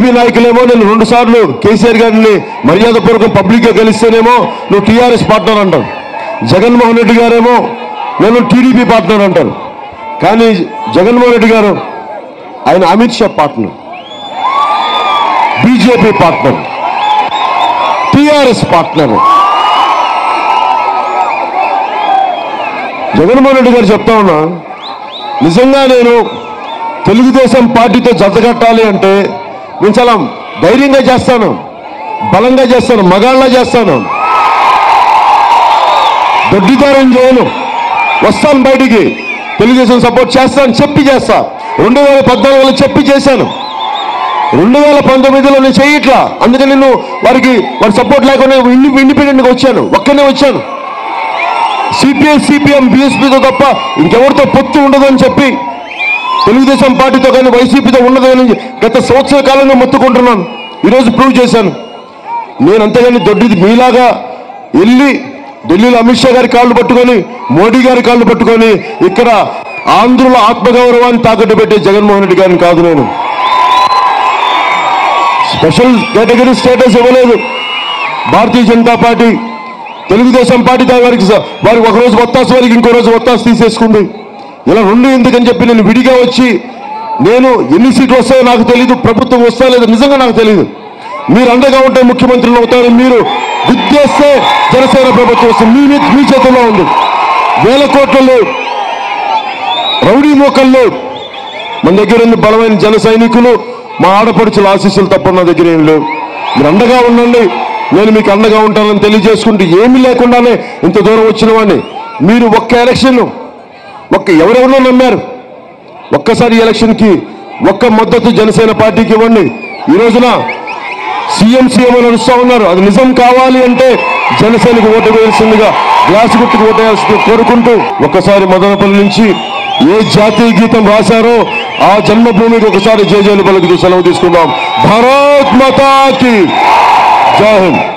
TDP నాయకులేమో నేను రెండు సార్లు కేసీఆర్ గారిని మర్యాదపూర్వకం పబ్లిక్గా కలిస్తేనేమో నువ్వు టీఆర్ఎస్ పార్ట్నర్ అంటావు జగన్మోహన్ రెడ్డి గారేమో నేను టీడీపీ పార్ట్నర్ అంటారు కానీ జగన్మోహన్ రెడ్డి గారు ఆయన Amit Shah partner BJP partner TRS partner Jaganmohan Reddy గారు చెప్తా ఉన్నా నిజంగా నేను తెలుగుదేశం పార్టీతో జతకట్టాలి అంటే నేను చాలా ధైర్యంగా చేస్తాను బలంగా చేస్తాను మగాళ్ళ చేస్తాను దొడ్డిదారం చేయను వస్తాను బయటికి తెలుగుదేశం సపోర్ట్ చేస్తాను చెప్పి చేస్తా రెండు వేల పద్నాలుగులో చెప్పి చేశాను రెండు వేల పంతొమ్మిదిలో నేను చేయట్లా అందుకని నేను వారికి వారి సపోర్ట్ లేకుండా ఇండి ఇండిపెండెంట్గా వచ్చాను ఒక్కనే వచ్చాను సిపిఐ సిపిఎం బీఎస్పీతో తప్ప ఇంకెవరితో పొత్తు ఉండదని చెప్పి తెలుగుదేశం పార్టీతో కానీ వైసీపీతో ఉండదు అని గత సంవత్సర కాలంలో మొత్తుకుంటున్నాను ఈరోజు ప్రూవ్ చేశాను నేను అంతేగాని దొడ్డిది మీలాగా వెళ్ళి ఢిల్లీలో అమిత్ షా గారి కాళ్ళు పట్టుకొని మోడీ గారి కాళ్ళు పట్టుకొని ఇక్కడ ఆంధ్రుల ఆత్మగౌరవాన్ని తాకట్టు పెట్టే జగన్మోహన్ రెడ్డి గారిని కాదు నేను స్పెషల్ కేటగిరీ స్టేటస్ ఇవ్వలేదు భారతీయ జనతా పార్టీ తెలుగుదేశం పార్టీ దా- వారికి స- వారికి ఒక రోజు ఒత్తాసు వారికి ఇంకో రోజు ఒత్తాసు తీసేసుకుంది ఇలా రెండు ఎందుకని చెప్పి నేను విడిగా వచ్చి నేను ఎన్ని సీట్లు వస్తాయో నాకు తెలియదు ప్రభుత్వం వస్తా లేదో నిజంగా నాకు తెలియదు మీరు అండగా ఉంటే ముఖ్యమంత్రులు అవుతారు మీరు విద్యేస్తే జనసేన ప్రభుత్వం వస్తుంది మీ మీ- మీ చేతుల్లో ఉంది వేల కోట్లలో రౌడీ మోకల్లో మన దగ్గర ఉంది బలమైన జన సైనికులు మా ఆడపడుచుల ఆశీస్సులు తప్ప నా దగ్గర ఏం లేవు మీరు అండగా ఉండండి నేను మీకు అండగా ఉంటానని తెలియజేసుకుంటూ ఏమీ లేకుండానే ఇంత దూరం వచ్చిన వాడిని మీరు ఒక్క ఎలక్షన్ ఒక్క ఎవరెవరో నమ్మారు ఒక్కసారి ఎలక్షన్కి ఒక్క మద్దతు జనసేన పార్టీకి ఇవ్వండి ఈ రోజున సీఎం సీఎం అని అరుస్తూ ఉన్నారు అది నిజం కావాలి అంటే జనసేనకు ఓటు వేయాల్సిందిగా గ్లాసు గుర్తుకు ఓటు వేయాల్సింది కోరుకుంటూ ఒక్కసారి మదనపల్లి నుంచి ఏ జాతీయ గీతం రాశారో ఆ జన్మభూమికి ఒకసారి జయజయలు పలుకుతూ సెలవు తీసుకుందాం భారత్ మాతాకి జై హింద్